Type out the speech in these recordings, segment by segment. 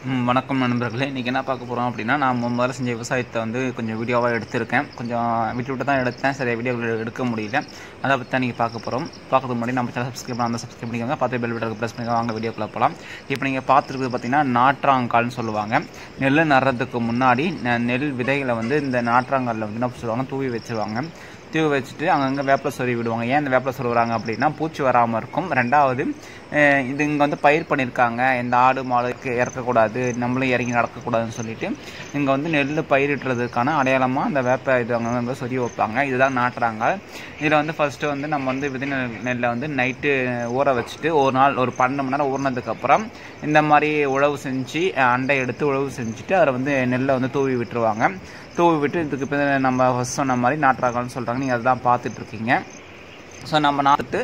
ம், வணக்கம் நண்பர்களே இன்றைக்கி என்ன பார்க்க போகிறோம் அப்படின்னா நான் முதல்ல செஞ்ச விவசாயத்தை வந்து கொஞ்சம் வீடியோவாக எடுத்திருக்கேன் கொஞ்சம் விட்டு விட்டு தான் எடுத்தேன் சரி வீடியோ எடுக்க முடியல அதை பற்றி தான் நீங்கள் பார்க்க போகிறோம் பார்க்கறதுக்கு முன்னாடி நம்ம சேனல் சப்ஸ்கிரைப் பண்ணால் சப்ஸ்கிரைப் பண்ணிக்கோங்க பார்த்து பெல் பட்டனுக்கு ப்ரெஸ் பண்ணி வாங்க வீடியோக்குள்ள போகலாம் இப்போ நீங்கள் பார்த்துருக்குது பார்த்தீங்கன்னா நாற்றாங்கால்னு சொல்லுவாங்க நெல் நடுறதுக்கு முன்னாடி நெ- நெல் விதைகளை வந்து இந்த நாற்றாங்காலில் வந்து என்ன சொல்லுவாங்க தூவி வச்சுருவாங்க தூவி வச்சுட்டு அங்கங்கே வேப்பில சொருவி விடுவாங்க ஏன் இந்த வேப்பில சொருவுறாங்க அப்படின்னா பூச்சி வராமல் இருக்கும் ரெண்டாவது அஹ் இது இங்கே வந்து பயிர் பண்ணியிருக்காங்க இந்த ஆடு மாடுக்கு இறக்கக்கூடாது நம்மளும் இறங்கி நடக்கக்கூடாதுன்னு சொல்லிட்டு இங்கே வந்து நெல் பயிரிடுறதுக்கான அடையாளமாக அந்த வேப்ப இது அங்கங்கே சொருவி வைப்பாங்க இதுதான் நாட்டுறாங்க இதில் வந்து ஃபஸ்ட்டு வந்து நம்ம வந்து விதை நெல் நெல்லை வந்து நைட்டு ஊற வச்சுட்டு ஒரு நாள் ஒரு பன்னெண்டு மணி நேரம் ஊறினதுக்கப்புறம் இந்த மாதிரி உழவு செஞ்சு அஹ் அண்டை எடுத்து உழவு செஞ்சுட்டு அதில் வந்து நெல்லை வந்து தூவி விட்டுருவாங்க தூவி விட்டு இதுக்கு பின்ன நம்ம ஃபஸ்ட் சொன்ன மாதிரி நாட்டுறாங்கன்னு சொல்கிறாங்க நீங்கள் அதுதான் பார்த்துட்டு இருக்கீங்க ஸோ நம்ம நாட்டு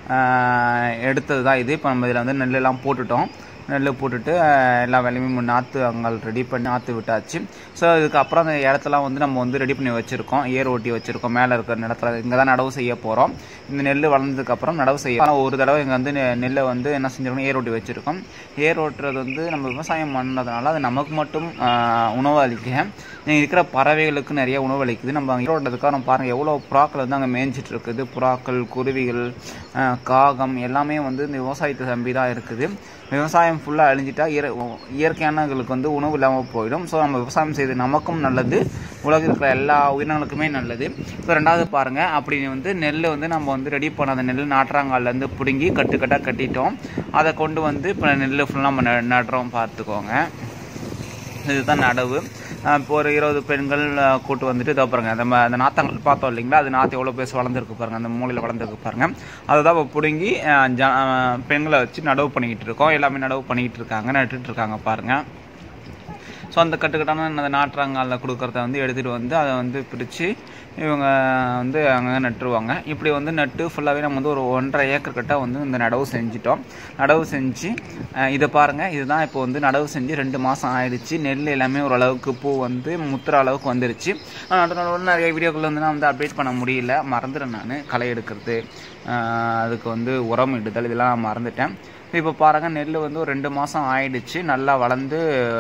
எடுத்தது தான் இது இப்போ நம்ம இதில் வந்து நெல்லெல்லாம் போட்டுட்டோம் நெல் போட்டுட்டு ஆஹ், எல்லா வேலையுமே நாற்று அங்கால் ரெடி பண்ணி நாற்று விட்டாச்சு ஸோ இதுக்கப்புறம் அந்த இடத்தெல்லாம் வந்து நம்ம வந்து ரெடி பண்ணி வச்சுருக்கோம் ஏர் ஓட்டி வச்சுருக்கோம் மேலே இருக்கிற இடத்துல இங்கே தான் நடவு செய்ய போகிறோம் இந்த நெல் வளர்ந்ததுக்கப்புறம் நடவு செய்ய ஆனால் ஒரு தடவை இங்கே வந்து நெ- நெல்லை வந்து என்ன செஞ்சிருக்கோம் ஏர் ஓட்டி வச்சுருக்கோம் ஏர் ஓட்டுறது வந்து நம்ம விவசாயம் பண்ணதுனால அது நமக்கு மட்டும் ஆஹ், உணவு அளிக்க இங்கே இருக்கிற பறவைகளுக்கு நிறைய உணவு அளிக்குது நம்ம அங்கே ஓட்டுறதுக்காக நம்ம பாருங்கள் எவ்வளோ புறாக்கள் வந்து அங்கே மேய்ஞ்சிட்டு இருக்குது புறாக்கள் குருவிகள் ஆஹ், காகம் எல்லாமே வந்து இந்த விவசாயத்தை நம்பி தான் இருக்குது விவசாயம் ஃபுல்லாக அழிஞ்சிட்டா இயற இயற்கையானங்களுக்கு வந்து உணவு இல்லாமல் போயிடும் ஸோ நம்ம விவசாயம் செய்து நமக்கும் நல்லது உலகில் இருக்கிற எல்லா உயிரினங்களுக்குமே நல்லது ஸோ ரெண்டாவது பாருங்கள் அப்படி வந்து நெல் வந்து நம்ம வந்து ரெடி பண்ண அந்த நெல் நாட்டுறாங்கால்லேருந்து பிடுங்கி கட்டுக்கட்டாக கட்டிட்டோம் அதை கொண்டு வந்து இப்போ நெல் ஃபுல்லாக நம்ம ந- நடுறோம் பார்த்துக்கோங்க இதுதான் நடவு அஹ் இப்போ ஒரு இருபது பெண்கள் அஹ், கூட்டு வந்துட்டு இதோ பாருங்க நம்ம அந்த நாத்தங்கள் பார்த்தோம் இல்லைங்களா அது நாற்று எவ்வளோ பேச வளர்ந்துருக்கு பாருங்க அந்த மூலையில் வளர்ந்துருக்கு பாருங்க அதை தான் இப்போ பிடுங்கி அஹ், ஜ- அஹ், பெண்களை வச்சு நடவு பண்ணிக்கிட்டு இருக்கோம் எல்லாமே நடவு பண்ணிக்கிட்டு இருக்காங்க நட்டுட்டு இருக்காங்க பாருங்க ஸோ அந்த கட்டுக்கட்டான அந்த நாற்றாங்காலில் கொடுக்குறத வந்து எடுத்துகிட்டு வந்து அதை வந்து பிரித்து இவங்க வந்து அங்கங்கே நட்டுருவாங்க இப்படி வந்து நட்டு ஃபுல்லாகவே நம்ம வந்து ஒரு ஒன்றரை ஏக்கர் கிட்ட வந்து இந்த நடவு செஞ்சிட்டோம் நடவு செஞ்சு அஹ், இதை பாருங்கள் இதுதான் இப்போ வந்து நடவு செஞ்சு ரெண்டு மாதம் ஆயிடுச்சு நெல் எல்லாமே ஓரளவுக்கு பூ வந்து முத்துற அளவுக்கு வந்துருச்சு ஆனால் நடு நடுவில் நிறைய வீடியோக்கள் வந்து நான் வந்து அப்டேட் பண்ண முடியல மறந்துட்டேன் நான் களை எடுக்கிறது அஹ், அதுக்கு வந்து உரம் இடுதல் இதெல்லாம் நான் மறந்துட்டேன் இப்போ பாருங்க நெல் வந்து ஒரு ரெண்டு மாதம் ஆயிடுச்சு நல்லா வளர்ந்து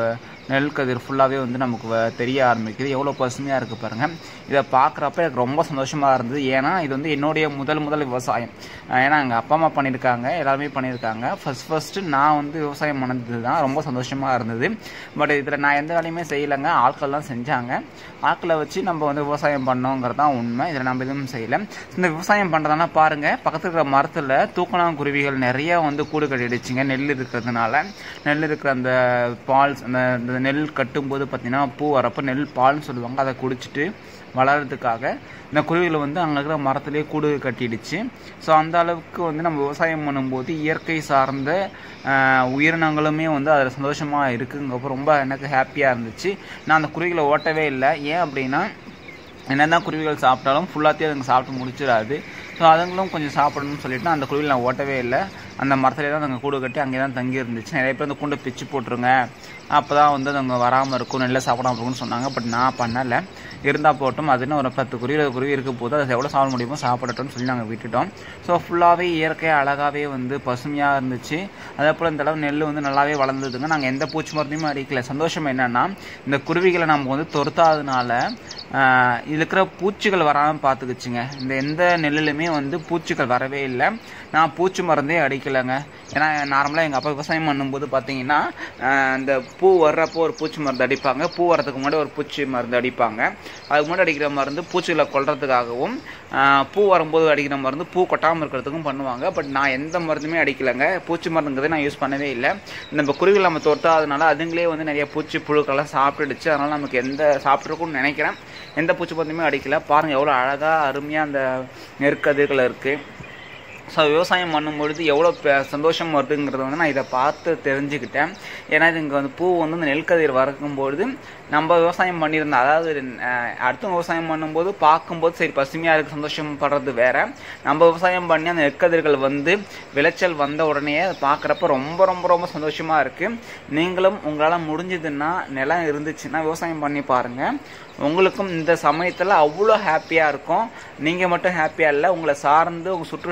நெல் கதிர் ஃபுல்லாகவே வந்து நமக்கு வ- தெரிய ஆரம்பிக்குது எவ்வளோ பசுமையாக இருக்குது பாருங்கள் இதை பார்க்குறப்ப எனக்கு ரொம்ப சந்தோஷமாக இருந்தது ஏன்னா இது வந்து என்னுடைய முதல் முதல் விவசாயம் அஹ் ஏன்னா எங்கள் அப்பா அம்மா பண்ணியிருக்காங்க எல்லாருமே பண்ணியிருக்காங்க ஃபர்ஸ்ட் ஃபஸ்ட்டு நான் வந்து விவசாயம் பண்ணது தான் ரொம்ப சந்தோஷமாக இருந்தது பட் இதில் நான் எந்த வேலையுமே செய்யலைங்க ஆட்கள் தான் செஞ்சாங்க ஆட்களை வச்சு நம்ம வந்து விவசாயம் பண்ணோங்கிறது தான் உண்மை இதில் நம்ம எதுவும் செய்யலை இந்த விவசாயம் பண்ணுறதுனா பாருங்கள் பக்கத்தில் இருக்கிற மரத்தில் தூக்கணாங்குருவிகள் நிறைய வந்து கூடு கட்டிடுச்சுங்க நெல் இருக்கிறதுனால நெல் இருக்கிற அந்த பால் அந்த அந்த நெல் கட்டும்போது பார்த்தீங்கன்னா பூ வரப்போ நெல் பால்னு சொல்லுவாங்க அதை குடிச்சிட்டு வளர்கிறதுக்காக இந்த குருவிகள் வந்து அங்கே இருக்கிற மரத்திலே கூடு கட்டிடுச்சு ஸோ அந்த அளவுக்கு வந்து நம்ம விவசாயம் பண்ணும்போது இயற்கை சார்ந்த ஆஹ், உயிரினங்களுமே வந்து அதில் சந்தோஷமாக இருக்குங்கப்போ ரொம்ப எனக்கு ஹாப்பியாக இருந்துச்சு நான் அந்த குருவிகளை ஓட்டவே இல்லை ஏன் அப்படின்னா என்னதான் குருவிகள் சாப்பிட்டாலும் ஃபுல்லாத்தையும் அதுங்க சாப்பிட்டு முடிச்சிடாது ஸோ அதுங்களும் கொஞ்சம் சாப்பிடணும்னு சொல்லிட்டு நான் அந்த குருவியில் நான் ஓட்டவே இல்லை அந்த மரத்துலேயே தான் நாங்கள் கூடு கட்டி அங்கே தான் தங்கி இருந்துச்சு நிறைய பேர் அந்த கூண்டை பிச்சு போட்டுருங்க அப்போ தான் வந்து அதுங்க வராமல் இருக்கும் நெல்லை சாப்பிடாம இருக்கும்னு சொன்னாங்க பட் நான் பண்ணலை இருந்தால் போட்டும் அதுன்னு ஒரு பத்து குருவி இருபது குருவி இருக்க போது அதை எவ்வளோ சாப்பிட முடியுமோ சாப்பிடட்டும்னு சொல்லி நாங்கள் விட்டுட்டோம் ஸோ ஃபுல்லாகவே இயற்கையாக அழகாகவே வந்து பசுமையாக இருந்துச்சு அதே போல் இந்த அளவு நெல் வந்து நல்லாவே வளர்ந்ததுங்க நாங்கள் எந்த பூச்சி மருந்தையுமே அடிக்கல சந்தோஷம் என்னன்னா இந்த குருவிகளை நம்ம வந்து துரத்தாதனால ஆஹ், இதுல இருக்கிற பூச்சிகள் வராமல் பார்த்துக்குச்சுங்க இந்த எந்த நெல்லுலையுமே வந்து பூச்சிகள் வரவே இல்லை நான் பூச்சி மருந்தே அடிக்கலைங்க ஏன்னா நார்மலாக எங்கள் அப்பா விவசாயம் பண்ணும்போது பார்த்தீங்கன்னா ஆஹ், இந்த பூ வர்றப்போ ஒரு பூச்சி மருந்து அடிப்பாங்க பூ வர்றதுக்கு முன்னாடி ஒரு பூச்சி மருந்து அடிப்பாங்க அதுக்கு முன்னாடி அடிக்கிற மருந்து பூச்சிகளை கொல்றதுக்காகவும் ஆஹ், பூ வரும்போது அடிக்கிற மருந்து பூ கொட்டாமல் இருக்கிறதுக்கும் பண்ணுவாங்க பட் நான் எந்த மருந்துமே அடிக்கலைங்க பூச்சி மருந்துங்கிறத நான் யூஸ் பண்ணவே இல்லை நம்ம குருவிகள் நம்ம தொட்டாதனால அதுங்களே வந்து நிறைய பூச்சி புழுக்கெல்லாம் சாப்பிட்டுடுச்சு அதனால் நமக்கு எந்த சாப்பிட்ருக்கும்னு நினைக்கிறேன் எந்த பூச்சி மருந்துமே அடிக்கல பாருங்கள் எவ்வளோ அழகாக அருமையாக அந்த நெற்கதிர்கள் இருக்குது ஸோ விவசாயம் பண்ணும்பொழுது எவ்வளோ ப- சந்தோஷம் வருதுங்கிறத வந்து நான் இதை பார்த்து தெரிஞ்சுக்கிட்டேன் ஏன்னா இது இங்கே வந்து பூ வந்து இந்த நெல்கதிர் வறக்கும்பொழுது நம்ம விவசாயம் பண்ணியிருந்தோம் அதாவது அஹ், அடுத்தவங்க விவசாயம் பண்ணும்போது பார்க்கும்போது சரி பசுமையாக இருக்கு சந்தோஷப்படுறது வேற நம்ம விவசாயம் பண்ணி அந்த நெற்கதிர்கள் வந்து விளைச்சல் வந்த உடனே அதை பார்க்குறப்ப ரொம்ப ரொம்ப ரொம்ப சந்தோஷமாக இருக்குது நீங்களும் உங்களால் முடிஞ்சதுன்னா நிலம் இருந்துச்சுன்னா விவசாயம் பண்ணி பாருங்கள் உங்களுக்கும் இந்த சமயத்தில் அவ்வளோ ஹாப்பியாக இருக்கும் நீங்கள் மட்டும் ஹாப்பியாக இல்லை உங்களை சார்ந்து உங்கள் சுற்றுச்சூழலில் இருக்கிற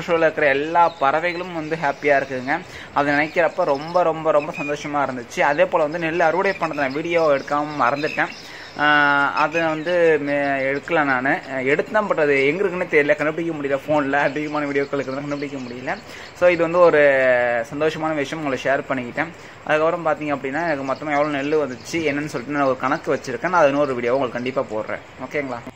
எல்லா பறவைகளும் வந்து ஹாப்பியாக இருக்குதுங்க அதை நினைக்கிறப்ப ரொம்ப ரொம்ப ரொம்ப சந்தோஷமாக இருந்துச்சு அதே போல் வந்து நெல் அறுவடை பண்ணுறது நான் வீடியோ எடுக்காமல் மறந்துட்டேன் ஆஹ் அதை வந்து மே- எடுக்கல நான் எடுத்தேன் பட் அது எங்கே இருக்குன்னு தெரியல கண்டுபிடிக்க முடியல ஃபோனில் அதிகமான வீடியோக்கள் இருக்கிறது கண்டுபிடிக்க முடியல ஸோ இது வந்து ஒரு சந்தோஷமான விஷயம் உங்களை ஷேர் பண்ணிக்கிட்டேன் அதுக்கப்புறம் பார்த்தீங்க அப்படின்னா எனக்கு மொத்தமாக எவ்வளோ நெல் வந்துச்சு என்னன்னு சொல்லிட்டு நான் ஒரு கணக்கு வச்சிருக்கேன் நான் அது இன்னொரு வீடியோ உங்களுக்கு கண்டிப்பாக போடுறேன் ஓகேங்களா